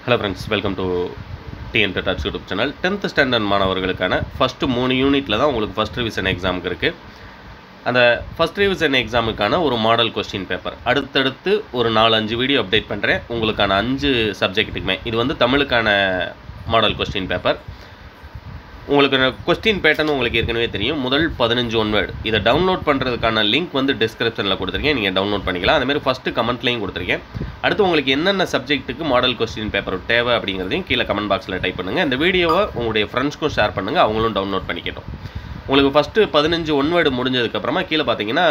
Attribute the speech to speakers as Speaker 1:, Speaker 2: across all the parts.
Speaker 1: hello friends welcome to TN touch YouTube channel tenth standard மாணவர்களுக்கான first மூணு யூனிட்டில் தான் உங்களுக்கு ஃபஸ்ட் ரிவிஷன் எக்ஸாமுக்கு இருக்குது அந்த ஃபஸ்ட் ரிவிஷன் எக்ஸாமுக்கான ஒரு மாடல் கொஸ்டின் பேப்பர் அடுத்தடுத்து ஒரு நாலு அஞ்சு வீடியோ அப்டேட் பண்ணுறேன் உங்களுக்கான அஞ்சு சப்ஜெக்ட்டுக்குமே இது வந்து தமிழுக்கான மாடல் கொஸ்டின் பேப்பர் உங்களுக்கு கொஸ்டின் பேட்டர்ன் உங்களுக்கு ஏற்கனவே தெரியும் முதல் பதினஞ்சு ஒன் வேர்டு இதை டவுன்லோட் பண்ணுறதுக்கான லிங்க் வந்து டிஸ்கிரிப்ஷனில் கொடுத்துருக்கேன் நீங்கள் டவுன்லோட் பண்ணிக்கலாம் அதேமாதிரி ஃபஸ்ட்டு கமெண்ட்லையும் கொடுத்துருக்கேன் அடுத்து உங்களுக்கு என்னென்ன சப்ஜெக்ட்டுக்கு மாடல் கொஸ்டின் பேப்பர் தேவை அப்படிங்கிறதையும் கீழே கமெண்ட் பாக்ஸில் டைப் பண்ணுங்கள் இந்த வீடியோவை உங்களுடைய ஃப்ரெண்ட்ஸ்க்கும் ஷேர் பண்ணுங்கள் அவங்களும் டவுன்லோட் பண்ணிக்கட்டும் உங்களுக்கு ஃபஸ்ட்டு பதினஞ்சு ஒன் வேர்டு முடிஞ்சதுக்கப்புறமா கீழே பார்த்தீங்கன்னா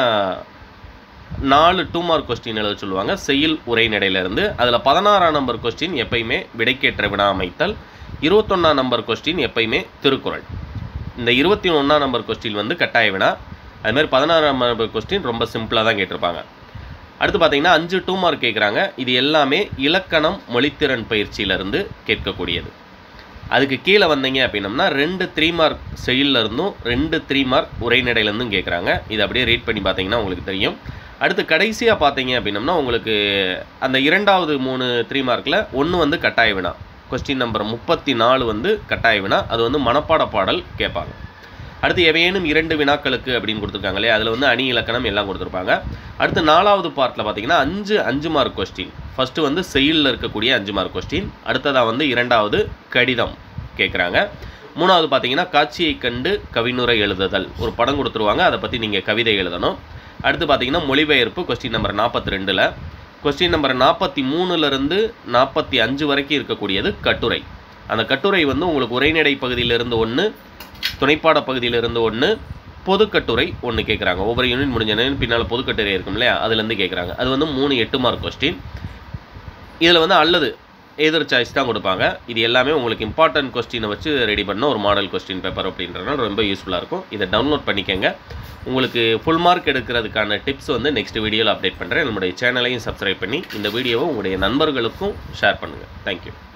Speaker 1: நாலு டூ மார்க் கொஸ்டின் எழுத சொல்லுவாங்க செயல் உரைநடையிலிருந்து அதில் பதினாறாம் நம்பர் கொஸ்டின் எப்பயுமே விடைக்கேற்ற வினா அமைத்தல் இருபத்தொன்னாம் நம்பர் கொஸ்டின் எப்பயுமே திருக்குறள் இந்த இருபத்தி ஒன்றாம் நம்பர் கொஸ்டின் வந்து கட்டாய வினா அதுமாதிரி பதினாறாம் நம்பர் கொஸ்டின் ரொம்ப சிம்பிளாக தான் கேட்டிருப்பாங்க அடுத்து பார்த்தீங்கன்னா அஞ்சு டூ மார்க் கேட்குறாங்க இது எல்லாமே இலக்கணம் மொழித்திறன் பயிற்சியிலிருந்து கேட்கக்கூடியது அதுக்கு கீழே வந்தீங்க அப்படின்னம்னா ரெண்டு த்ரீ மார்க் செயல்ல இருந்தும் ரெண்டு த்ரீ மார்க் உரைநடையிலேருந்தும் கேட்குறாங்க இது அப்படியே ரீட் பண்ணி பார்த்தீங்கன்னா உங்களுக்கு தெரியும் அடுத்து கடைசியாக பார்த்தீங்க அப்படின்னம்னா உங்களுக்கு அந்த இரண்டாவது மூணு த்ரீ மார்க்கில் ஒன்று வந்து கட்டாய வினா கொஸ்டின் நம்பர் முப்பத்தி நாலு வந்து கட்டாய வினா அது வந்து மனப்பாட பாடல் கேட்பாங்க அடுத்து எவையேனும் இரண்டு வினாக்களுக்கு அப்படின்னு கொடுத்துருக்காங்களே அதில் வந்து அணி இலக்கணம் எல்லாம் கொடுத்துருப்பாங்க அடுத்து நாலாவது பார்ட்டில் பார்த்தீங்கன்னா அஞ்சு அஞ்சு மார்க் கொஸ்டின் ஃபஸ்ட்டு வந்து செயலில் இருக்கக்கூடிய அஞ்சு மார்க் கொஸ்டின் அடுத்ததாக வந்து இரண்டாவது கடிதம் கேட்குறாங்க மூணாவது பார்த்தீங்கன்னா காட்சியை கண்டு கவினுரை எழுதுதல் ஒரு படம் கொடுத்துருவாங்க அதை பற்றி நீங்கள் கவிதை எழுதணும் அடுத்து பார்த்தீங்கன்னா மொழிபெயர்ப்பு கொஸ்டின் நம்பர் நாற்பத்தி ரெண்டில் கொஸ்டின் நம்பர் நாற்பத்தி மூணுலேருந்து நாற்பத்தி அஞ்சு வரைக்கும் இருக்கக்கூடியது கட்டுரை அந்த கட்டுரை வந்து உங்களுக்கு உரைநடை பகுதியிலிருந்து ஒன்று துணைப்பாட பகுதியிலிருந்து ஒன்று பொதுக்கட்டுரை ஒன்று கேட்குறாங்க ஒவ்வொரு யூனிட் முடிஞ்ச பின்னால் பொதுக்கட்டுரை இருக்கும் இல்லையா அதுலேருந்து கேட்குறாங்க அது வந்து மூணு எட்டு மார்க் கொஸ்டின் இதில் வந்து அல்லது எதிர் சாய்ஸ் தான் கொடுப்பாங்க இது எல்லாமே உங்களுக்கு இம்பார்ட்டன்ட் கொஸ்டினை வச்சு ரெடி பண்ண ஒரு மாடல் கொஸ்டின் பேப்பர் அப்படின்றனால ரொம்ப யூஸ்ஃபுல்லாக இருக்கும் இதை டவுன்லோட் பண்ணிக்கோங்க உங்களுக்கு ஃபுல் மார்க் எடுக்கிறதுக்கான டிப்ஸ் வந்து நெக்ஸ்ட் வீடியோவில் அப்டேட் பண்ணுறேன் நம்முடைய சேனலையும் சப்ஸ்கிரைப் பண்ணி இந்த வீடியோவை உங்களுடைய நண்பர்களுக்கும் ஷேர் பண்ணுங்கள் தேங்க்யூ